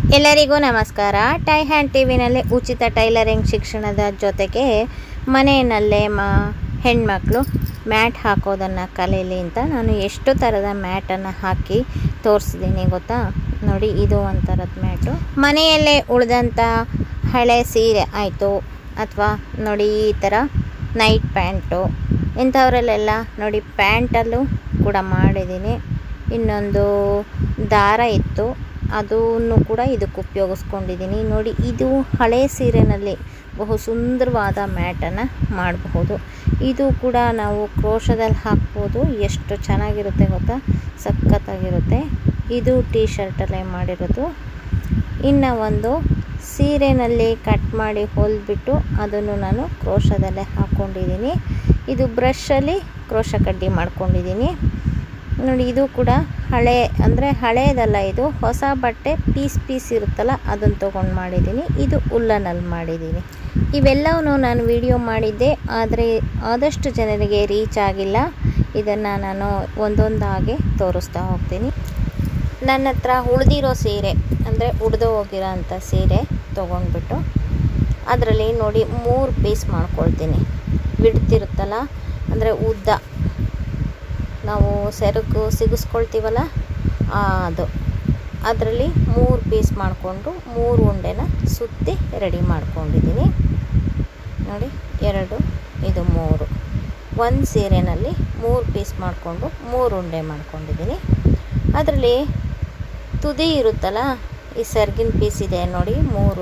ಎಲ್ಲರಿಗೂ ನಮಸ್ಕಾರ tie hand T ವಿನಲ್ಲಿ ಉಚಿತ ಟೈಲರಿಂಗ್ ಶಿಕ್ಷಣದ ಜೊತೆಗೆ ಮನೆಯಲ್ಲೇ ಮ ಹೆಣ್ಮಕ್ಳು ಮ್ಯಾಟ್ ಹಾಕೋದನ್ನು ಕಲೀಲಿ ಅಂತ ನಾನು ಎಷ್ಟು ಥರದ ಮ್ಯಾಟನ್ನು ಹಾಕಿ ತೋರಿಸಿದ್ದೀನಿ ಗೊತ್ತಾ ನೋಡಿ ಇದು ಒಂಥರದ ಮ್ಯಾಟು ಮನೆಯಲ್ಲೇ ಉಳಿದಂಥ ಹಳೆ ಸೀರೆ ಆಯಿತು ಅಥವಾ ನೋಡಿ ಈ ಥರ ನೈಟ್ ಪ್ಯಾಂಟು ಇಂಥವರಲ್ಲೆಲ್ಲ ನೋಡಿ ಪ್ಯಾಂಟಲ್ಲೂ ಕೂಡ ಮಾಡಿದ್ದೀನಿ ಇನ್ನೊಂದು ದಾರ ಇತ್ತು ಅದನ್ನು ಕೂಡ ಇದಕ್ಕೆ ಉಪಯೋಗಿಸ್ಕೊಂಡಿದ್ದೀನಿ ನೋಡಿ ಇದು ಹಳೆ ಸೀರೆನಲ್ಲಿ ಬಹು ಸುಂದರವಾದ ಮ್ಯಾಟನ್ನು ಮಾಡಬಹುದು ಇದು ಕೂಡ ನಾವು ಕ್ರೋಶದಲ್ಲಿ ಹಾಕ್ಬೋದು ಎಷ್ಟು ಚೆನ್ನಾಗಿರುತ್ತೆ ಗೊತ್ತಾ ಸಖತ್ತಾಗಿರುತ್ತೆ ಇದು ಟೀ ಶರ್ಟಲ್ಲೇ ಮಾಡಿರೋದು ಇನ್ನು ಒಂದು ಸೀರೆನಲ್ಲಿ ಕಟ್ ಮಾಡಿ ಹೊಲಿದ್ಬಿಟ್ಟು ಅದನ್ನು ನಾನು ಕ್ರೋಶದಲ್ಲೇ ಹಾಕ್ಕೊಂಡಿದ್ದೀನಿ ಇದು ಬ್ರಷಲ್ಲಿ ಕ್ರೋಶ ಕಡ್ಡಿ ಮಾಡ್ಕೊಂಡಿದ್ದೀನಿ ನೋಡಿ ಇದು ಕೂಡ ಹಳೆ ಅಂದರೆ ಹಳೇದಲ್ಲ ಇದು ಹೊಸ ಬಟ್ಟೆ ಪೀಸ್ ಪೀಸ್ ಇರುತ್ತಲ್ಲ ಅದನ್ನು ತೊಗೊಂಡು ಮಾಡಿದ್ದೀನಿ ಇದು ಉಲ್ಲನಲ್ಲಿ ಮಾಡಿದ್ದೀನಿ ಇವೆಲ್ಲವೂ ನಾನು ವಿಡಿಯೋ ಮಾಡಿದ್ದೆ ಆದರೆ ಆದಷ್ಟು ಜನರಿಗೆ ರೀಚ್ ಆಗಿಲ್ಲ ಇದನ್ನು ನಾನು ಒಂದೊಂದಾಗಿ ತೋರಿಸ್ತಾ ಹೋಗ್ತೀನಿ ನನ್ನ ಹತ್ರ ಉಳಿದಿರೋ ಸೀರೆ ಅಂದರೆ ಉಡ್ದು ಹೋಗಿರೋ ಅಂಥ ಸೀರೆ ತೊಗೊಂಡ್ಬಿಟ್ಟು ಅದರಲ್ಲಿ ನೋಡಿ ಮೂರು ಪೀಸ್ ಮಾಡ್ಕೊಳ್ತೀನಿ ಬಿಡ್ತಿರುತ್ತಲ್ಲ ಅಂದರೆ ಉದ್ದ ನಾವು ಸೆರಗು ಸಿಗಿಸ್ಕೊಳ್ತೀವಲ್ಲ ಆ, ಅದು ಅದರಲ್ಲಿ ಮೂರು ಪೀಸ್ ಮಾಡಿಕೊಂಡು ಮೂರು ಉಂಡೆನ ಸುತ್ತಿ ರೆಡಿ ಮಾಡ್ಕೊಂಡಿದ್ದೀನಿ ನೋಡಿ ಎರಡು ಇದು ಮೂರು ಒಂದು ಸೀರೆನಲ್ಲಿ ಮೂರು ಪೀಸ್ ಮಾಡಿಕೊಂಡು ಮೂರು ಉಂಡೆ ಮಾಡ್ಕೊಂಡಿದ್ದೀನಿ ಅದರಲ್ಲಿ ತುದಿ ಇರುತ್ತಲ್ಲ ಈ ಸೆರ್ಗಿನ ಪೀಸ್ ಇದೆ ನೋಡಿ ಮೂರೂ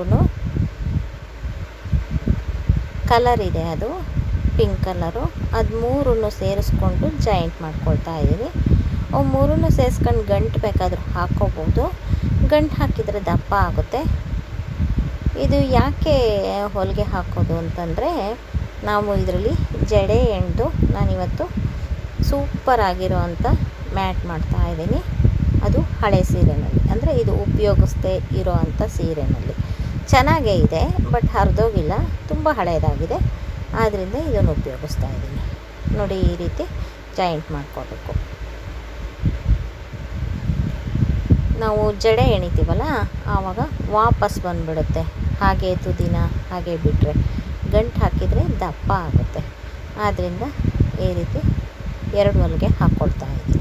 ಕಲರ್ ಇದೆ ಅದು ಪಿಂಕ್ ಕಲರು ಅದು ಮೂರನ್ನು ಸೇರಿಸ್ಕೊಂಡು ಜಾಯಿಂಟ್ ಮಾಡ್ಕೊಳ್ತಾ ಇದ್ದೀನಿ ಅವು ಮೂರನ್ನು ಸೇರಿಸ್ಕೊಂಡು ಗಂಟು ಬೇಕಾದರೂ ಹಾಕ್ಕೋಬೋದು ಗಂಟು ಹಾಕಿದರೆ ದಪ್ಪ ಆಗುತ್ತೆ ಇದು ಯಾಕೆ ಹೊಲಿಗೆ ಹಾಕೋದು ಅಂತಂದರೆ ನಾವು ಇದರಲ್ಲಿ ಜಡೆ ಎಣ್ದು ನಾನಿವತ್ತು ಸೂಪರ್ ಆಗಿರೋ ಅಂಥ ಮ್ಯಾಟ್ ಮಾಡ್ತಾ ಇದ್ದೀನಿ ಅದು ಹಳೆ ಸೀರೆನಲ್ಲಿ ಅಂದರೆ ಇದು ಉಪಯೋಗಿಸ್ದೇ ಇರೋ ಅಂಥ ಸೀರೆನಲ್ಲಿ ಚೆನ್ನಾಗೇ ಇದೆ ಬಟ್ ಹರಿದೋಗಿಲ್ಲ ತುಂಬ ಹಳೆಯದಾಗಿದೆ ಆದ್ದರಿಂದ ಇದನ್ನು ಉಪಯೋಗಿಸ್ತಾ ಇದ್ದೀನಿ ನೋಡಿ ಈ ರೀತಿ ಜಾಯಿಂಟ್ ಮಾಡ್ಕೋಬೇಕು ನಾವು ಜಡೆ ಎಣಿತೀವಲ್ಲ ಆವಾಗ ವಾಪಸ್ ಬಂದುಬಿಡುತ್ತೆ ಹಾಗೆ ತುದಿನ ಹಾಗೆ ಬಿಟ್ಟರೆ ಗಂಟು ಹಾಕಿದರೆ ದಪ್ಪ ಆಗುತ್ತೆ ಆದ್ದರಿಂದ ಈ ರೀತಿ ಎರಡು ಹೊಲಿಗೆ ಹಾಕ್ಕೊಳ್ತಾ ಇದ್ದೀನಿ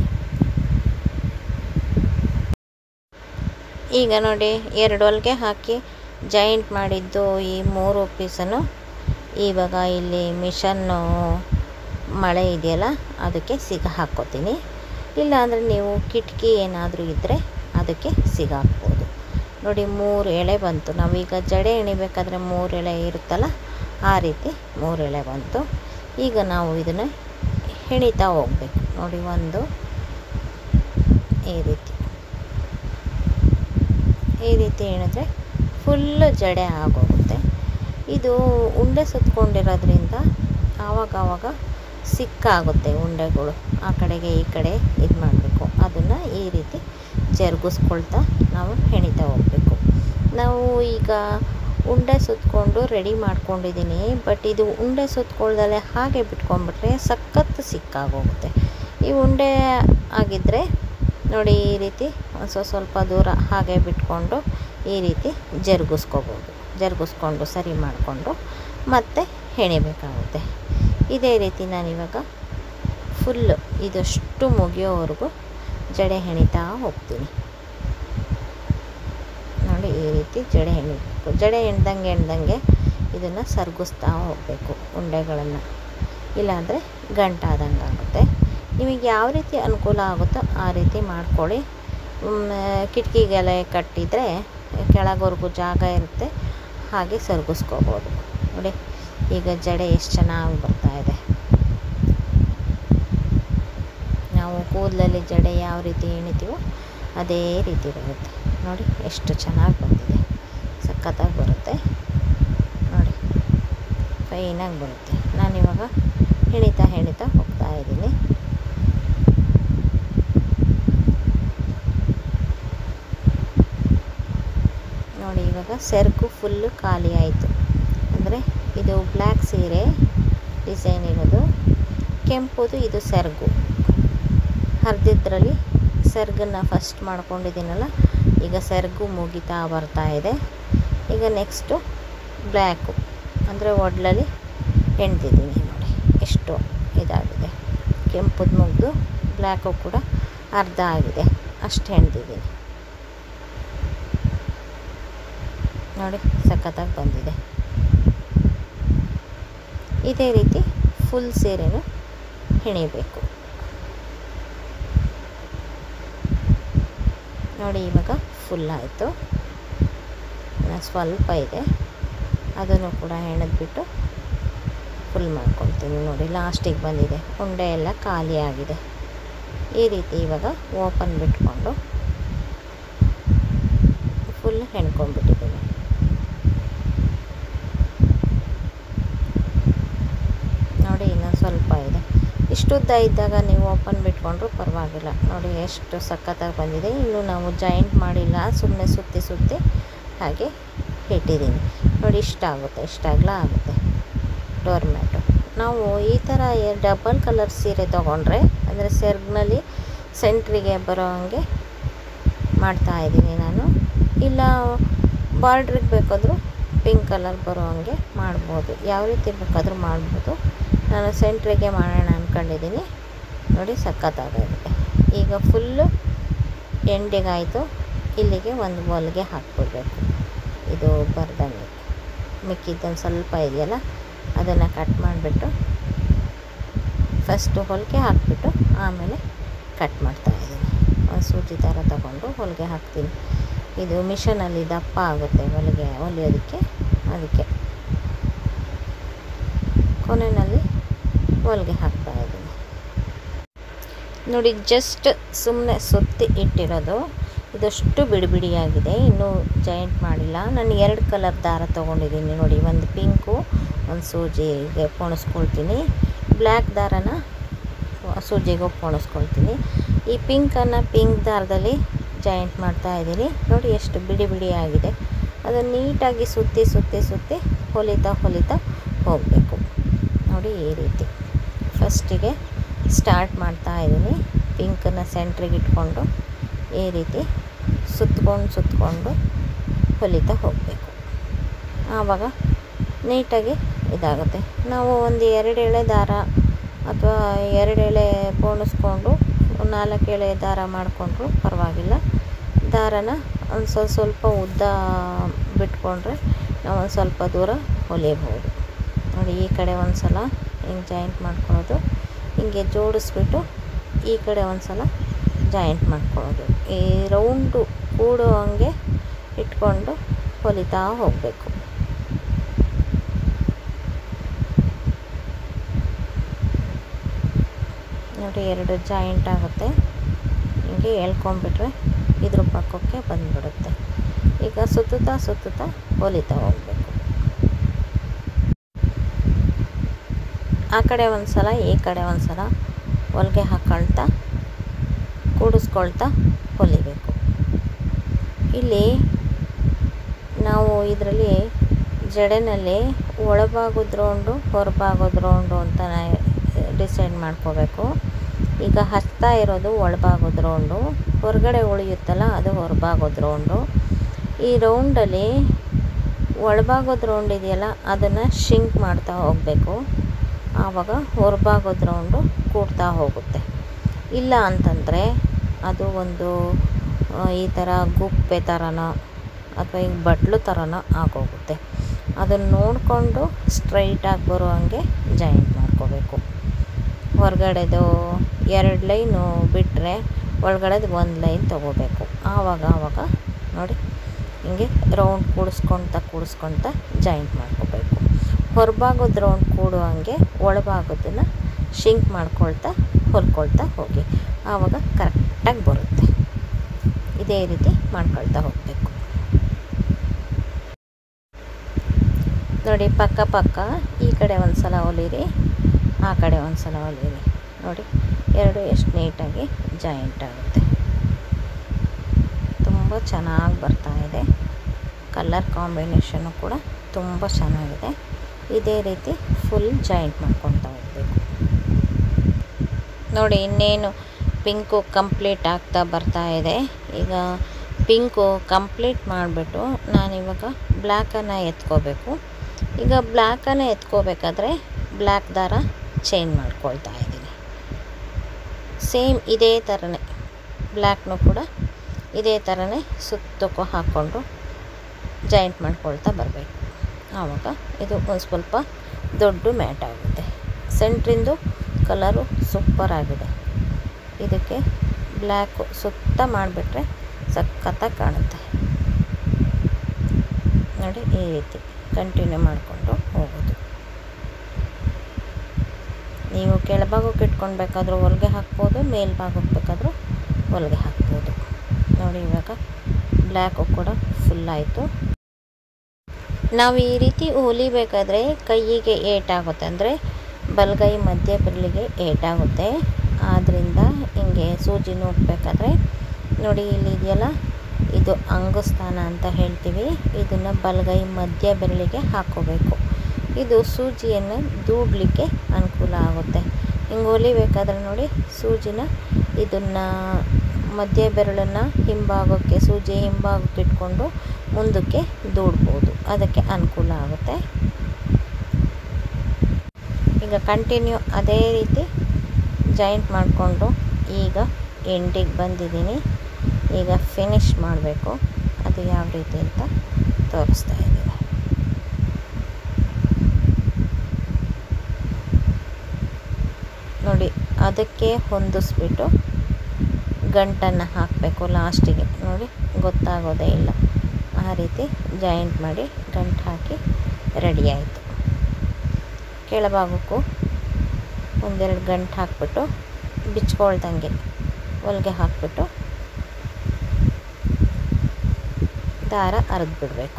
ಈಗ ನೋಡಿ ಎರಡು ಹೊಲಿಗೆ ಹಾಕಿ ಜಾಯಿಂಟ್ ಮಾಡಿದ್ದು ಈ ಮೂರು ಪೀಸನ್ನು ಇವಾಗ ಇಲ್ಲಿ ಮಿಷನ್ನು ಮಳೆ ಇದೆಯಲ್ಲ ಅದಕ್ಕೆ ಸಿಗ ಹಾಕ್ಕೋತೀನಿ ಇಲ್ಲಾಂದರೆ ನೀವು ಕಿಟಕಿ ಏನಾದರೂ ಇದ್ದರೆ ಅದಕ್ಕೆ ಸಿಗ ಹಾಕ್ಬೋದು ನೋಡಿ ಮೂರು ಎಳೆ ಬಂತು ನಾವೀಗ ಜಡೆ ಎಣಿಬೇಕಾದ್ರೆ ಮೂರು ಎಳೆ ಇರುತ್ತಲ್ಲ ಆ ರೀತಿ ಮೂರು ಎಳೆ ಬಂತು ಈಗ ನಾವು ಇದನ್ನು ಹೆಣಿತಾ ಹೋಗಬೇಕು ನೋಡಿ ಒಂದು ಈ ರೀತಿ ಈ ರೀತಿ ಎಣಿದ್ರೆ ಫುಲ್ಲು ಜಡೆ ಆಗೋಗುತ್ತೆ ಇದು ಉಂಡೆ ಸುತ್ಕೊಂಡಿರೋದ್ರಿಂದ ಆವಾಗ ಆವಾಗ ಸಿಕ್ಕಾಗುತ್ತೆ ಉಂಡೆಗಳು ಆ ಕಡೆಗೆ ಈ ಕಡೆ ಇದು ಮಾಡಬೇಕು ಅದನ್ನು ಈ ರೀತಿ ಜರುಗಿಸ್ಕೊಳ್ತಾ ನಾವು ಹೆಣಿತಾ ಹೋಗಬೇಕು ನಾವು ಈಗ ಉಂಡೆ ಸುತ್ಕೊಂಡು ರೆಡಿ ಮಾಡ್ಕೊಂಡಿದ್ದೀನಿ ಬಟ್ ಇದು ಉಂಡೆ ಸುತ್ಕೊಳ್ದಲ್ಲೇ ಹಾಗೆ ಬಿಟ್ಕೊಂಡ್ಬಿಟ್ರೆ ಸಖತ್ತು ಸಿಕ್ಕಾಗೋಗುತ್ತೆ ಈ ಉಂಡೆ ಆಗಿದ್ದರೆ ನೋಡಿ ಈ ರೀತಿ ಒಂದು ಸ್ವಲ್ಪ ಸ್ವಲ್ಪ ದೂರ ಹಾಗೆ ಬಿಟ್ಕೊಂಡು ಈ ರೀತಿ ಜರುಗಿಸ್ಕೋಬೋದು ಜರುಗಿಸ್ಕೊಂಡು ಸರಿ ಮಾಡಿಕೊಂಡು ಮತ್ತೆ ಹೆಣಿಬೇಕಾಗುತ್ತೆ ಇದೇ ರೀತಿ ನಾನಿವಾಗ ಫುಲ್ಲು ಇದಷ್ಟು ಮುಗಿಯೋವರೆಗೂ ಜಡೆ ಹೆಣಿತಾ ಹೋಗ್ತೀನಿ ನೋಡಿ ಈ ರೀತಿ ಜಡೆ ಹೆಣಿಬೇಕು ಜಡೆ ಹೆಣ್ದಂಗೆ ಹೆಣ್ದಂಗೆ ಇದನ್ನು ಸರ್ಗಿಸ್ತಾ ಹೋಗಬೇಕು ಉಂಡೆಗಳನ್ನು ಇಲ್ಲಾಂದರೆ ಗಂಟಾದಂಗೆ ಆಗುತ್ತೆ ನಿಮಗೆ ಯಾವ ರೀತಿ ಅನುಕೂಲ ಆಗುತ್ತೋ ಆ ರೀತಿ ಮಾಡ್ಕೊಳ್ಳಿ ಕಿಟಕಿಗೆಲ್ಲ ಕಟ್ಟಿದರೆ ಕೆಳಗವರೆಗೂ ಜಾಗ ಇರುತ್ತೆ ಹಾಗೆ ಸರ್ಗಿಸ್ಕೋಬೋದು ನೋಡಿ ಈಗ ಜಡೆ ಎಷ್ಟು ಚೆನ್ನಾಗಿ ಬರ್ತಾ ಇದೆ ನಾವು ಕೂದಲಲ್ಲಿ ಜಡೆ ಯಾವ ರೀತಿ ಎಣಿತೀವೋ ಅದೇ ರೀತಿ ಬರುತ್ತೆ ನೋಡಿ ಎಷ್ಟು ಚೆನ್ನಾಗಿ ಬಂದಿದೆ ಸಖತ್ತಾಗಿ ಬರುತ್ತೆ ನೋಡಿ ಫೈನಾಗಿ ಬರುತ್ತೆ ನಾನಿವಾಗ ಹೆಣಿತಾ ಹೆಣಿತಾ ಹೋಗ್ತಾ ಇದ್ದೀನಿ ನೋಡಿ ಇವಾಗ ಸೆರಗು ಫುಲ್ಲು ಖಾಲಿ ಆಯಿತು ಅಂದರೆ ಇದು ಬ್ಲ್ಯಾಕ್ ಸೀರೆ ಡಿಸೈನ್ ಇರೋದು ಕೆಂಪುದು ಇದು ಸೆರಗು ಹರಿದಿದ್ರಲ್ಲಿ ಸೆರಗನ್ನು ಫಸ್ಟ್ ಮಾಡ್ಕೊಂಡಿದ್ದೀನಲ್ಲ ಈಗ ಸೆರಗು ಮುಗಿತಾ ಬರ್ತಾ ಇದೆ ಈಗ ನೆಕ್ಸ್ಟು ಬ್ಲ್ಯಾಕು ಅಂದರೆ ಒಡ್ಲಲ್ಲಿ ಹೆಣ್ದಿದ್ದೀನಿ ನೋಡಿ ಎಷ್ಟು ಇದಾಗಿದೆ ಕೆಂಪುದು ಮುಗಿದು ಬ್ಲ್ಯಾಕು ಕೂಡ ಅರ್ಧ ಆಗಿದೆ ಅಷ್ಟು ಹೆಣ್ದಿದ್ದೀನಿ ನೋಡಿ ಸಖತ್ತಾಗಿ ಬಂದಿದೆ ಇದೇ ರೀತಿ ಫುಲ್ ಸೀರೆನೂ ಹೆಣಿಬೇಕು ನೋಡಿ ಇವಾಗ ಫುಲ್ ಆಯಿತು ಇನ್ನು ಸ್ವಲ್ಪ ಇದೆ ಅದನ್ನು ಕೂಡ ಹೆಣದ್ಬಿಟ್ಟು ಫುಲ್ ಮಾಡ್ಕೊಳ್ತೀನಿ ನೋಡಿ ಲಾಸ್ಟಿಗೆ ಬಂದಿದೆ ಉಂಡೆ ಎಲ್ಲ ಖಾಲಿ ಆಗಿದೆ ಈ ರೀತಿ ಇವಾಗ ಓಪನ್ ಬಿಟ್ಕೊಂಡು ಫುಲ್ ಹೆಣ್ಕೊಂಡ್ಬಿಟ್ಟಿದ್ದೀನಿ ನೋಡಿ ಇನ್ನೊಂದು ಸ್ವಲ್ಪ ಇದೆ ಇಷ್ಟುದ್ದ ಇದ್ದಾಗ ನೀವು ಓಪನ್ ಬಿಟ್ಕೊಂಡ್ರು ಪರವಾಗಿಲ್ಲ ನೋಡಿ ಎಷ್ಟು ಸಖತ್ತಾಗಿ ಬಂದಿದೆ ಇನ್ನು ನಾವು ಜಾಯಿಂಟ್ ಮಾಡಿಲ್ಲ ಸುಮ್ಮನೆ ಸುತ್ತಿ ಸುತ್ತಿ ಹಾಗೆ ಇಟ್ಟಿದ್ದೀನಿ ನೋಡಿ ಇಷ್ಟ ಆಗುತ್ತೆ ಇಷ್ಟಾಗಲ ಆಗುತ್ತೆ ಡೋರ್ ಮ್ಯಾಟು ನಾವು ಈ ಥರ ಡಬಲ್ ಕಲರ್ ಸೀರೆ ತೊಗೊಂಡ್ರೆ ಅಂದರೆ ಸೆರ್ಗ್ನಲ್ಲಿ ಸೆಂಟ್ರಿಗೆ ಬರೋ ಹಾಗೆ ಮಾಡ್ತಾಯಿದ್ದೀನಿ ನಾನು ಇಲ್ಲ ಬಾರ್ಡ್ರಿಗೆ ಬೇಕಾದರೂ ಪಿಂಕ್ ಕಲರ್ ಬರೋ ಹಾಗೆ ಮಾಡ್ಬೋದು ಯಾವ ರೀತಿ ಬೇಕಾದರೂ ಮಾಡ್ಬೋದು ನಾನು ಸೆಂಟ್ರಿಗೆ ಮಾಡೋಣ ಅಂದ್ಕೊಂಡಿದ್ದೀನಿ ನೋಡಿ ಸಖತ್ತಾಗಿದೆ ಈಗ ಫುಲ್ಲು ಎಂಡಿಗಾಯಿತು ಇಲ್ಲಿಗೆ ಒಂದು ಬಾಲ್ಗೆ ಹಾಕ್ಬಿಡ್ಬೇಕು ಇದು ಬರ್ದಂಗೆ ಮಿಕ್ಕಿದ್ದೊಂದು ಸ್ವಲ್ಪ ಇದೆಯಲ್ಲ ಅದನ್ನು ಕಟ್ ಮಾಡಿಬಿಟ್ಟು ಫಸ್ಟು ಹೊಲಿಗೆ ಹಾಕಿಬಿಟ್ಟು ಆಮೇಲೆ ಕಟ್ ಮಾಡ್ತಾಯಿದ್ದೀನಿ ಒಂದು ಸೂಜಿ ಥರ ತಗೊಂಡು ಹೊಲಿಗೆ ಹಾಕ್ತೀನಿ ಇದು ಮಿಷನಲ್ಲಿ ದಪ್ಪ ಆಗುತ್ತೆ ಹೊಲಿಗೆ ಹೊಲಿಯೋದಕ್ಕೆ ಅದಕ್ಕೆ ಕೊನೆಯಲ್ಲಿ ಹೊಲಿಗೆ ಹಾಕ್ತಾಯಿದ್ದೀನಿ ನೋಡಿ ಜಸ್ಟ್ ಸುಮ್ಮನೆ ಸುತ್ತಿ ಇಟ್ಟಿರೋದು ಇದಷ್ಟು ಬಿಡಿ ಬಿಡಿಯಾಗಿದೆ ಇನ್ನೂ ಜಾಯಿಂಟ್ ಮಾಡಿಲ್ಲ ನಾನು ಎರಡು ಕಲರ್ ದಾರ ತೊಗೊಂಡಿದ್ದೀನಿ ನೋಡಿ ಒಂದು ಪಿಂಕು ಒಂದು ಸೂಜಿಗೆ ಪೋಣಿಸ್ಕೊಳ್ತೀನಿ ಬ್ಲ್ಯಾಕ್ ದಾರನ ಸೂಜಿಗೂ ಪೋಣಿಸ್ಕೊಳ್ತೀನಿ ಈ ಪಿಂಕನ್ನು ಪಿಂಕ್ ದಾರದಲ್ಲಿ ಜಾಯಿಂಟ್ ಮಾಡ್ತಾ ಇದ್ದೀನಿ ನೋಡಿ ಎಷ್ಟು ಬಿಡಿ ಬಿಡಿ ಆಗಿದೆ ಅದನ್ನು ನೀಟಾಗಿ ಸುತ್ತಿ ಸುತ್ತಿ ಸುತ್ತಿ ಹೊಲಿತಾ ಹೊಲಿತಾ ಹೋಗಬೇಕು ನೋಡಿ ಈ ರೀತಿ ಫಸ್ಟಿಗೆ ಸ್ಟಾರ್ಟ್ ಮಾಡ್ತಾ ಇದ್ದೀನಿ ಪಿಂಕನ್ನು ಸೆಂಟ್ರಿಗೆ ಇಟ್ಕೊಂಡು ಈ ರೀತಿ ಸುತ್ಕೊಂಡು ಸುತ್ಕೊಂಡು ಹೊಲಿತಾ ಹೋಗಬೇಕು ಆವಾಗ ನೀಟಾಗಿ ಇದಾಗುತ್ತೆ ನಾವು ಒಂದು ಎರಡು ಎಳೆ ದಾರ ಅಥವಾ ಎರಡು ಎಳೆ ಪೋಣಿಸ್ಕೊಂಡು ನಾಲ್ಕು ಎಳೆ ದಾರ ಮಾಡಿಕೊಂಡ್ರು ಪರವಾಗಿಲ್ಲ ದಾರನ ಒಂದು ಸ್ವಲ್ಪ ಸ್ವಲ್ಪ ಉದ್ದ ಬಿಟ್ಕೊಂಡ್ರೆ ನಾವು ಒಂದು ಸ್ವಲ್ಪ ದೂರ ಹೊಲಿಬೋದು ನೋಡಿ ಈ ಕಡೆ ಒಂದು ಸಲ ಹಿಂಗೆ ಜಾಯಿಂಟ್ ಮಾಡ್ಕೊಳ್ಳೋದು ಹಿಂಗೆ ಜೋಡಿಸ್ಬಿಟ್ಟು ಈ ಕಡೆ ಒಂದು ಸಲ ಜಾಯಿಂಟ್ ಮಾಡ್ಕೊಳ್ಳೋದು ಈ ರೌಂಡು ಕೂಡೋ ಹಂಗೆ ಇಟ್ಕೊಂಡು ಹೊಲಿತಾ ಹೋಗಬೇಕು ನೋಡಿ ಎರಡು ಜಾಯಿಂಟ್ ಆಗುತ್ತೆ ಹಿಂಗೆ ಎಳ್ಕೊಂಬಿಟ್ರೆ ಇದ್ರ ಪಕ್ಕಕ್ಕೆ ಬಂದ್ಬಿಡುತ್ತೆ ಈಗ ಸುತ್ತುತ್ತಾ ಸುತ್ತುತ್ತಾ ಹೊಲಿತಾ ಹೋಗಬೇಕು ಆ ಕಡೆ ಒಂದು ಸಲ ಈ ಕಡೆ ಒಂದು ಸಲ ಹೊಲಿಗೆ ಹಾಕ್ಕೊಳ್ತಾ ಕೂಡಿಸ್ಕೊಳ್ತಾ ಹೊಲಿಬೇಕು ಇಲ್ಲಿ ನಾವು ಇದರಲ್ಲಿ ಜಡೆನಲ್ಲಿ ಒಳಭಾಗದ ರೌಂಡು ಹೊರಭಾಗದ ರೌಂಡು ಅಂತ ಡಿಸೈಡ್ ಮಾಡ್ಕೋಬೇಕು ಈಗ ಹಚ್ತಾ ಇರೋದು ಒಳಭಾಗದ ರೌಂಡು ಹೊರಗಡೆ ಉಳಿಯುತ್ತಲ್ಲ ಅದು ಹೊರಭಾಗದ ರೌಂಡು ಈ ರೌಂಡಲ್ಲಿ ಒಳಭಾಗದ ರೌಂಡ್ ಇದೆಯಲ್ಲ ಅದನ್ನು ಶಿಂಕ್ ಮಾಡ್ತಾ ಹೋಗಬೇಕು ಆವಾಗ ಹೊರಭಾಗದ ರೌಂಡು ಕೂಡ್ತಾ ಹೋಗುತ್ತೆ ಇಲ್ಲ ಅಂತಂದರೆ ಅದು ಒಂದು ಈ ಥರ ಗುಪ್ಪೆ ಥರನೋ ಅಥವಾ ಈಗ ಬಟ್ಲು ಥರನೋ ಆಗೋಗುತ್ತೆ ಅದನ್ನು ನೋಡಿಕೊಂಡು ಸ್ಟ್ರೈಟಾಗಿ ಬರೋ ಹಾಗೆ ಜಾಯಿಂಟ್ ಮಾಡ್ಕೋಬೇಕು ಹೊರಗಡೆದು ಎರಡು ಲೈನು ಬಿಟ್ಟರೆ ಒಳಗಡೆದು ಒಂದು ಲೈನ್ ತೊಗೋಬೇಕು ಆವಾಗ ಆವಾಗ ನೋಡಿ ಹಿಂಗೆ ರೌಂಡ್ ಕೂಡಿಸ್ಕೊಳ್ತಾ ಕೂಡಿಸ್ಕೊಳ್ತಾ ಜಾಯಿಂಟ್ ಮಾಡ್ಕೋಬೇಕು ಹೊರಭಾಗದ ರೌಂಡ್ ಕೂಡೋ ಹಂಗೆ ಒಳಭಾಗದನ್ನು ಶಿಂಕ್ ಮಾಡ್ಕೊಳ್ತಾ ಹೊಲ್ಕೊಳ್ತಾ ಹೋಗಿ ಆವಾಗ ಕರೆಕ್ಟಾಗಿ ಬರುತ್ತೆ ಇದೇ ರೀತಿ ಮಾಡ್ಕೊಳ್ತಾ ಹೋಗಬೇಕು ನೋಡಿ ಪಕ್ಕ ಪಕ್ಕ ಈ ಕಡೆ ಒಂದು ಸಲ ಹೊಲಿರಿ ಆ ಕಡೆ ಒಂದು ಸಲ ಹೊಲಿರಿ ನೋಡಿ ಎರಡು ಎಷ್ಟು ನೀಟಾಗಿ ಜಾಯಿಂಟ್ ಆಗುತ್ತೆ ತುಂಬ ಚೆನ್ನಾಗಿ ಬರ್ತಾ ಇದೆ ಕಲರ್ ಕಾಂಬಿನೇಷನ್ನು ಕೂಡ ತುಂಬ ಚೆನ್ನಾಗಿದೆ ಇದೇ ರೀತಿ ಫುಲ್ ಜಾಯಿಂಟ್ ಮಾಡ್ಕೊತಾ ಹೋಗಬೇಕು ನೋಡಿ ಇನ್ನೇನು ಪಿಂಕು ಕಂಪ್ಲೀಟ್ ಆಗ್ತಾ ಬರ್ತಾ ಇದೆ ಈಗ ಪಿಂಕು ಕಂಪ್ಲೀಟ್ ಮಾಡಿಬಿಟ್ಟು ನಾನಿವಾಗ ಬ್ಲ್ಯಾಕನ್ನು ಎತ್ಕೋಬೇಕು ಈಗ ಬ್ಲ್ಯಾಕನ್ನು ಎತ್ಕೋಬೇಕಾದ್ರೆ ಬ್ಲ್ಯಾಕ್ ದಾರ ಚೇಂಜ್ ಮಾಡ್ಕೊಳ್ತಾ ಇದ್ದೀನಿ ಸೇಮ್ ಇದೇ ಥರನೇ ಬ್ಲ್ಯಾಕ್ನು ಕೂಡ ಇದೇ ಥರನೇ ಸುತ್ತಕ್ಕೂ ಹಾಕ್ಕೊಂಡು ಜಾಯಿಂಟ್ ಮಾಡ್ಕೊಳ್ತಾ ಬರಬೇಕು ಆವಾಗ ಇದು ಒಂದು ಸ್ವಲ್ಪ ದೊಡ್ಡ ಮ್ಯಾಟ್ ಆಗುತ್ತೆ ಸೆಂಟ್ರಿಂದು ಕಲರು ಸೂಪರ್ ಆಗಿದೆ ಇದಕ್ಕೆ ಬ್ಲ್ಯಾಕು ಸುತ್ತ ಮಾಡಿಬಿಟ್ರೆ ಸಖತ್ತಾಗಿ ಕಾಣುತ್ತೆ ನೋಡಿ ಈ ರೀತಿ ಕಂಟಿನ್ಯೂ ಮಾಡಿಕೊಂಡು ಹೋಗೋದು ನೀವು ಕೆಳಭಾಗಕ್ಕೆ ಇಟ್ಕೊಳ್ಬೇಕಾದ್ರೂ ಹೊಲಿಗೆ ಹಾಕ್ಬೋದು ಮೇಲ್ಭಾಗಕ್ಕೆ ಬೇಕಾದರೂ ಹೊಲಿಗೆ ಹಾಕ್ಬೋದು ನೋಡಿ ಇವಾಗ ಬ್ಲ್ಯಾಕು ಕೂಡ ಫುಲ್ ಆಯಿತು ನಾವು ಈ ರೀತಿ ಹೊಲಿಬೇಕಾದ್ರೆ ಕೈಯಿಗೆ ಏಟಾಗುತ್ತೆ ಅಂದರೆ ಬಲಗೈ ಮಧ್ಯ ಬೆರಳಿಗೆ ಏಟಾಗುತ್ತೆ ಆದ್ದರಿಂದ ಹಿಂಗೆ ಸೂಜಿ ನುಗ್ಬೇಕಾದ್ರೆ ನೋಡಿ ಇಲ್ಲಿ ಇದೆಯಲ್ಲ ಇದು ಅಂಗುಸ್ಥಾನ ಅಂತ ಹೇಳ್ತೀವಿ ಇದನ್ನು ಬಲಗೈ ಮಧ್ಯ ಬೆರಳಿಗೆ ಹಾಕೋಬೇಕು ಇದು ಸೂಜಿಯನ್ನು ದೂಡಲಿಕ್ಕೆ ಅನುಕೂಲ ಆಗುತ್ತೆ ಹಿಂಗೆ ಹೊಲಿಬೇಕಾದ್ರೆ ನೋಡಿ ಸೂಜಿನ ಇದನ್ನು ಮಧ್ಯ ಬೆರಳನ್ನು ಹಿಂಭಾಗಕ್ಕೆ ಸೂಜಿ ಹಿಂಭಾಗಕ್ಕೆ ಇಟ್ಕೊಂಡು ಮುಂದಕ್ಕೆ ದೂಡ್ಬೋದು ಅದಕ್ಕೆ ಅನುಕೂಲ ಆಗುತ್ತೆ ಈಗ ಕಂಟಿನ್ಯೂ ಅದೇ ರೀತಿ ಜಾಯಿಂಟ್ ಮಾಡಿಕೊಂಡು ಈಗ ಎಂಡಿಗೆ ಬಂದಿದ್ದೀನಿ ಈಗ ಫಿನಿಶ್ ಮಾಡಬೇಕು ಅದು ಯಾವ ರೀತಿ ಅಂತ ತೋರಿಸ್ತಾ ಇದ್ದೀನಿ ನೋಡಿ ಅದಕ್ಕೆ ಹೊಂದಿಸ್ಬಿಟ್ಟು ಗಂಟನ್ನು ಹಾಕಬೇಕು ಲಾಸ್ಟಿಗೆ ನೋಡಿ ಗೊತ್ತಾಗೋದೇ ಇಲ್ಲ ಆ ರೀತಿ ಜಾಯಿಂಟ್ ಮಾಡಿ ಗಂಟು ಹಾಕಿ ರೆಡಿ ಆಯಿತು ಕೆಳಭಾಗಕ್ಕೂ ಒಂದೆರಡು ಗಂಟು ಹಾಕ್ಬಿಟ್ಟು ಬಿಚ್ಕೊಳ್ದಂಗೆ ಹೊಲಿಗೆ ಹಾಕ್ಬಿಟ್ಟು ದಾರ ಅರೆದ್ಬಿಡಬೇಕು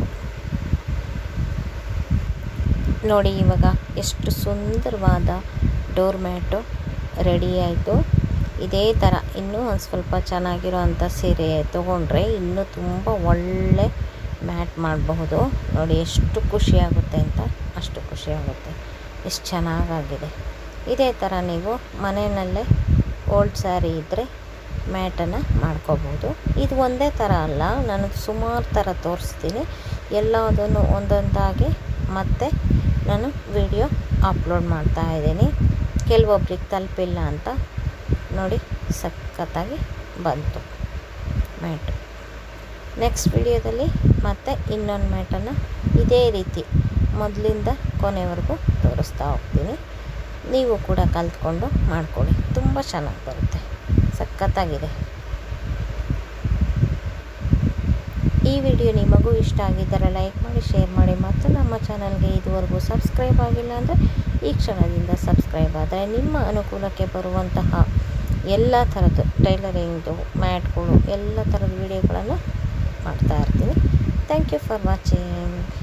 ನೋಡಿ ಇವಾಗ ಎಷ್ಟು ಸುಂದರವಾದ ಡೋರ್ ಮ್ಯಾಟು ರೆಡಿ ಆಯಿತು ಇದೇ ಥರ ಇನ್ನೂ ಒಂದು ಸ್ವಲ್ಪ ಚೆನ್ನಾಗಿರೋ ಅಂಥ ಸೀರೆ ತೊಗೊಂಡ್ರೆ ಇನ್ನೂ ತುಂಬ ಒಳ್ಳೆ ಮ್ಯಾಟ್ ಮಾಡಬಹುದು ನೋಡಿ ಎಷ್ಟು ಖುಷಿಯಾಗುತ್ತೆ ಅಂತ ಅಷ್ಟು ಖುಷಿಯಾಗುತ್ತೆ ಎಷ್ಟು ಚೆನ್ನಾಗಾಗಿದೆ ಇದೇ ಥರ ನೀವು ಮನೆಯಲ್ಲೇ ಓಲ್ಡ್ ಸ್ಯಾರಿ ಇದ್ದರೆ ಮ್ಯಾಟನ್ನು ಮಾಡ್ಕೋಬೋದು ಇದು ಒಂದೇ ಥರ ಅಲ್ಲ ನಾನು ಸುಮಾರು ಥರ ತೋರಿಸ್ತೀನಿ ಎಲ್ಲದನ್ನು ಒಂದೊಂದಾಗಿ ಮತ್ತೆ ನಾನು ವಿಡಿಯೋ ಅಪ್ಲೋಡ್ ಮಾಡ್ತಾ ಇದ್ದೀನಿ ಕೆಲವೊಬ್ರಿಗೆ ತಲುಪಿಲ್ಲ ಅಂತ ನೋಡಿ ಸಖತ್ತಾಗಿ ಬಂತು ಮ್ಯಾಟು ನೆಕ್ಸ್ಟ್ ವಿಡಿಯೋದಲ್ಲಿ ಮತ್ತೆ ಇನ್ನೊಂದು ಮ್ಯಾಟನ್ನು ಇದೇ ರೀತಿ ಮೊದಲಿಂದ ಕೊನೆವರೆಗೂ ತೋರಿಸ್ತಾ ಹೋಗ್ತೀನಿ ನೀವು ಕೂಡ ಕಲ್ತ್ಕೊಂಡು ಮಾಡ್ಕೊಳ್ಳಿ ತುಂಬ ಚೆನ್ನಾಗಿ ಬರುತ್ತೆ ಸಖತ್ತಾಗಿದೆ ಈ ವಿಡಿಯೋ ನಿಮಗೂ ಇಷ್ಟ ಆಗಿದ್ದರೆ ಲೈಕ್ ಮಾಡಿ ಶೇರ್ ಮಾಡಿ ಮತ್ತು ನಮ್ಮ ಚಾನಲ್ಗೆ ಇದುವರೆಗೂ ಸಬ್ಸ್ಕ್ರೈಬ್ ಆಗಿಲ್ಲ ಅಂದರೆ ಈ ಕ್ಷಣದಿಂದ ಸಬ್ಸ್ಕ್ರೈಬ್ ಆದರೆ ನಿಮ್ಮ ಅನುಕೂಲಕ್ಕೆ ಬರುವಂತಹ ಎಲ್ಲ ಥರದ್ದು ಟೈಲರಿಂಗ್ದು ಮ್ಯಾಟ್ಗಳು ಎಲ್ಲ ಥರದ ವಿಡಿಯೋಗಳನ್ನು ಮಾಡ್ತಾ ಇರ್ತೀನಿ ಥ್ಯಾಂಕ್ ಯು ಫಾರ್ ವಾಚಿಂಗ್